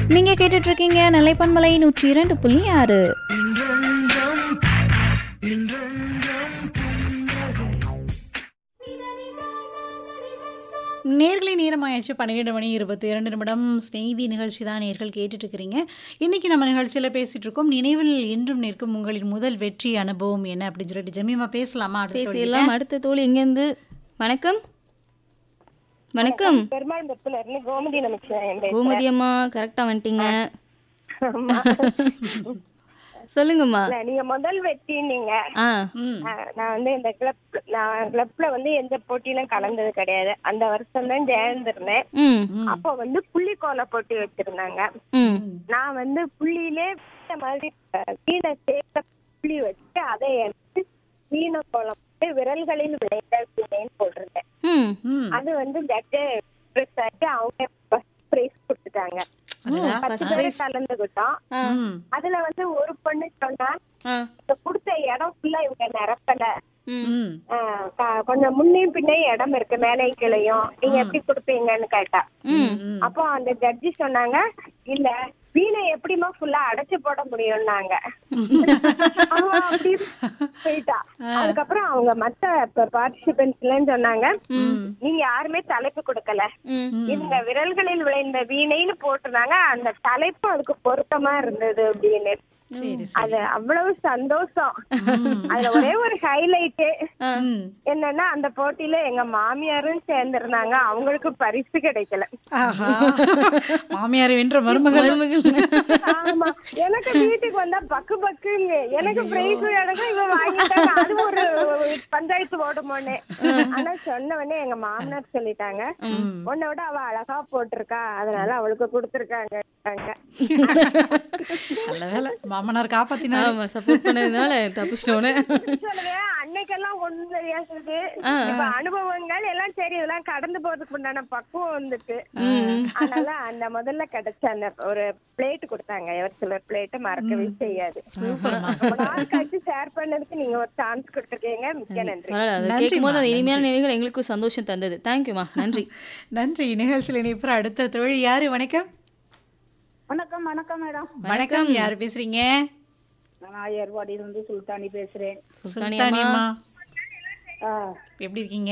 நீங்க கேட்டுட்டு இருக்கீங்க நிலைப்பன்மலை நூற்றி இரண்டு புள்ளி ஆறு நேர்களை நேரமாயாச்சு பன்னிரெண்டு மணி இருபத்தி இரண்டு நிமிடம் ஸ்நேகிதி நிகழ்ச்சி தான் நேர்கள் கேட்டுட்டு இருக்கிறீங்க இன்னைக்கு நம்ம நிகழ்ச்சியில் பேசிட்டு இருக்கோம் நினைவில் என்றும் நிற்கும் உங்களின் முதல் வெற்றி அனுபவம் என்ன அப்படின்னு சொல்லிட்டு ஜமீமா பேசலாமா அடுத்த தோழிகிட்ட? பேசிடலாம் அடுத்த தோழி எங்கேருந்து வணக்கம் வணக்கம் பெருமாள் பத்துல இருந்து கோமதி நமச்சிவாயம் என் பேர். கோமதி அம்மா கரெக்டா வந்துட்டீங்க ஆமா. சொல்லுங்கம்மா இல்ல, நீங்க முதல் வெற்றினீங்க ஆ ம் அஹ், நான் வந்து இந்த கிளப் நான் கிளப்ல வந்து எந்த போட்டியிலும் கலந்தது கிடையாது அந்த வருஷம் தான் சேர்ந்திருந்தேன் ம் அப்போ வந்து புள்ளி கோல போட்டி வச்சிருந்தாங்க ம் நான் வந்து புள்ளியிலே இந்த மாதிரி அஹ், வீணை சேர்த்த புள்ளி வச்சு அதை எடுத்து வீணை கோலம் போட்டு விரல்களில் விளைந்த வீணைன்னு போட்டிருந்தேன் ம் ம் அது வந்து ஜட்ஜு எக்ஸ்பிரஸ் ஆகி அவங்க ஃபர்ஸ்ட் ப்ரைஸ் கொடுத்துட்டாங்க அடடா. பத்து பேர் கலந்துகிட்டோம் ஆ ம் அதுல வந்து ஒரு பொண்ணு சொன்னா ஆ இந்த கொடுத்த இடம் ஃபுல்லா இவங்க நிரப்பல ம் ம் ஆஹ் க- கொஞ்சம் முன்னையும் பின்னையும் இடம் இருக்கு மேலே கிளையும் நீங்க எப்படி கொடுப்பீங்கன்னு கேட்டா ம் ம் அப்போ அந்த ஜட்ஜி சொன்னாங்க இல்ல வீணை எப்படிமா ஃபுல்லா அடைச்சு போட முடியும்னாங்க அவ அப்படி போயிட்டா அதுக்கப்புறம் அவங்க மத்த பார்ட்டிசிபென்ட்ஸ் எல்லாம் சொன்னாங்க நீங்க யாருமே தலைப்பு கொடுக்கல ம் இந்த விரல்களில் விளைந்த வீணைன்னு போட்டிருந்தாங்க அந்த தலைப்பு அதுக்கு பொருத்தமா இருந்தது அப்படின்னு சரி அது அவ்வளவு சந்தோஷம் அதுல ஒரே ஒரு ஹைலைட் ம் என்னன்னா அந்த போட்டியில எங்க மாமியாரும் சேர்ந்திருந்தாங்க அவங்களுக்கு பரிசு கிடைக்கல ஆஹா மாமியார் வென்ற மருமகள் ஆமா எனக்கு வீட்டுக்கு வந்தா பக்கு பக்குங்க எனக்கு பிரைஸ் எனக்கு இவன் வாங்கிட்டாங்க அது ஒரு பஞ்சாயத்து ஓடுமோன்னு ஆனா சொன்ன உடனே எங்க மாமனார் சொல்லிட்டாங்க உன்னை விட அவ அழகா போட்டிருக்கா அதனால அவளுக்கு கொடுத்துருக்காங்க நல்ல வேலை மாமனார் காப்பாத்தினார் ஆமா சப்போர்ட் பண்ணதுனால தப்பிச்சிட்டோன்னு சொல்லுவேன் அன்னைக்கெல்லாம் ஒண்ணும் தெரியாது இப்ப அனுபவங்கள் எல்லாம் சரி இதெல்லாம் கடந்து போறதுக்கு உண்டான பக்குவம் வந்துட்டு அதனால அந்த முதல்ல கிடைச்ச அந்த ஒரு பிளேட் கொடுத்தாங்க ஒரு சிலர் பிளேட் மறக்கவே செய்யாது சூப்பர்மா ரொம்ப நாள் கழிச்சு ஷேர் பண்ணதுக்கு நீங்க ஒரு சான்ஸ் கொடுத்துருக்கீங்க மிக்க நன்றி பரவாயில்ல அதை நன்றிம்மா, கேட்கும் போது அந்த இனிமையான நினைவுகள் எங்களுக்கும் சந்தோஷம் தந்தது தேங்க்யூமா நன்றி நன்றி நிகழ்ச்சியில் இணைப்புற அடுத்த தோழி யாரு வணக்கம் வணக்கம் வணக்கம் மேடம் வணக்கம் யாரு பேசுறீங்க நான் ஏர்வாடியிலிருந்து சுல்தானி பேசுறேன் சுல்தானி சுல்தானியம்மா ஆ, எப்படி இருக்கீங்க